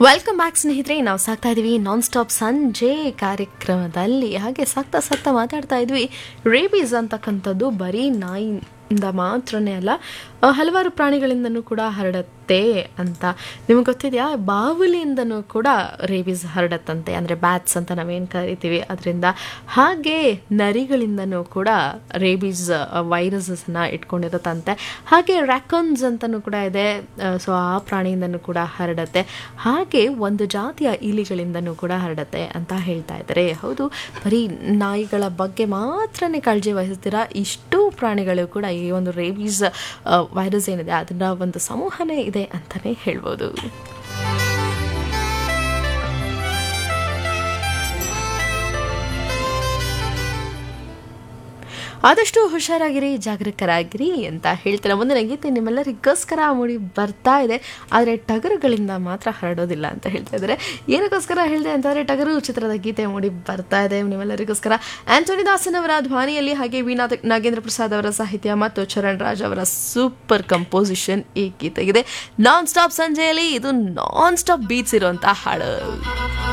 welcome back ಸ್ನೇಹಿತರೆ ನಾವು ಸಾಕ್ತಾ ಇದೀವಿ ನಾನ್ ಸ್ಟಾಪ್ ಸಂಜೆ ಕಾರ್ಯಕ್ರಮದಲ್ಲಿ ಹಾಗೆ ಸಾಕ್ತಾ ಸಾಕ್ತಾ ಮಾತಾಡ್ತಾ ಇದ್ವಿ ರೇಬೀಸ್ ಅಂತಕ್ಕಂಥದ್ದು ಬರೀ ನಾಯಿಯಿಂದ ಮಾತ್ರನೇ ಅಲ್ಲ ಆ, ಹಲವಾರು ಪ್ರಾಣಿಗಳಿಂದನೂ ಕೂಡ ಹರಡತ್ತೆ ಅಂತ ನಿಮ್ಗೆ ಗೊತ್ತಿದೆಯಾ ಬಾವುಲಿಯಿಂದನೂ ಕೂಡ ರೇಬೀಸ್ ಹರಡತ್ತಂತೆ ಅಂದರೆ ಬ್ಯಾಟ್ಸ್ ಅಂತ ನಾವೇನು ಕರಿತೀವಿ ಅದರಿಂದ ಹಾಗೆ ನರಿಗಳಿಂದನೂ ಕೂಡ ರೇಬೀಸ್ ವೈರಸಸ್ನ ಇಟ್ಕೊಂಡಿರುತ್ತಂತೆ ಹಾಗೆ ರ್ಯಾಕನ್ಸ್ ಅಂತಲೂ ಕೂಡ ಇದೆ ಸೊ ಆ ಪ್ರಾಣಿಯಿಂದನೂ ಕೂಡ ಹರಡತ್ತೆ ಹಾಗೆ ಒಂದು ಜಾತಿಯ ಇಲಿಗಳಿಂದನೂ ಕೂಡ ಹರಡತ್ತೆ ಅಂತ ಹೇಳ್ತಾ ಇದ್ದಾರೆ ಹೌದು ಬರೀ ನಾಯಿಗಳ ಬಗ್ಗೆ ಮಾತ್ರನೇ ಕಾಳಜಿ ವಹಿಸ್ತೀರಾ ಇಷ್ಟು ಪ್ರಾಣಿಗಳು ಕೂಡ ಈ ಒಂದು ರೇಬೀಸ್ ವೈರಸ್ ಏನಿದೆ ಅದರ ಒಂದು ಸಮೂಹನೇ ಇದೆ ಅಂತಲೇ ಹೇಳ್ಬೋದು ಆದಷ್ಟು ಹುಷಾರಾಗಿರಿ ಜಾಗರೂಕರಾಗಿರಿ ಅಂತ ಹೇಳ್ತಾರೆ ಮುಂದಿನ ಗೀತೆ ನಿಮ್ಮೆಲ್ಲರಿಗೋಸ್ಕರ ಮೂಡಿ ಬರ್ತಾ ಇದೆ ಆದರೆ ಟಗರುಗಳಿಂದ ಮಾತ್ರ ಹರಡೋದಿಲ್ಲ ಅಂತ ಹೇಳ್ತಾ ಇದ್ದಾರೆ ಏನಕ್ಕೋಸ್ಕರ ಹೇಳಿದೆ ಅಂತಂದರೆ ಟಗರು ಚಿತ್ರದ ಗೀತೆ ಮೂಡಿ ಬರ್ತಾ ಇದೆ ನಿಮ್ಮೆಲ್ಲರಿಗೋಸ್ಕರ ಆಂಟೋನಿ ದಾಸನ್ ಅವರ ಧ್ವನಿಯಲ್ಲಿ ಹಾಗೆ ವೀಣಾ ನಾಗೇಂದ್ರ ಪ್ರಸಾದ್ ಅವರ ಸಾಹಿತ್ಯ ಮತ್ತು ಚರಣ್ ರಾಜ್ ಅವರ ಸೂಪರ್ ಕಂಪೋಸಿಷನ್ ಈ ಗೀತೆಗಿದೆ ನಾನ್ ಸ್ಟಾಪ್ ಸಂಜೆಯಲ್ಲಿ ಇದು ನಾನ್ ಸ್ಟಾಪ್ ಬೀಟ್ಸ್ ಇರುವಂತಹ ಹಾಡು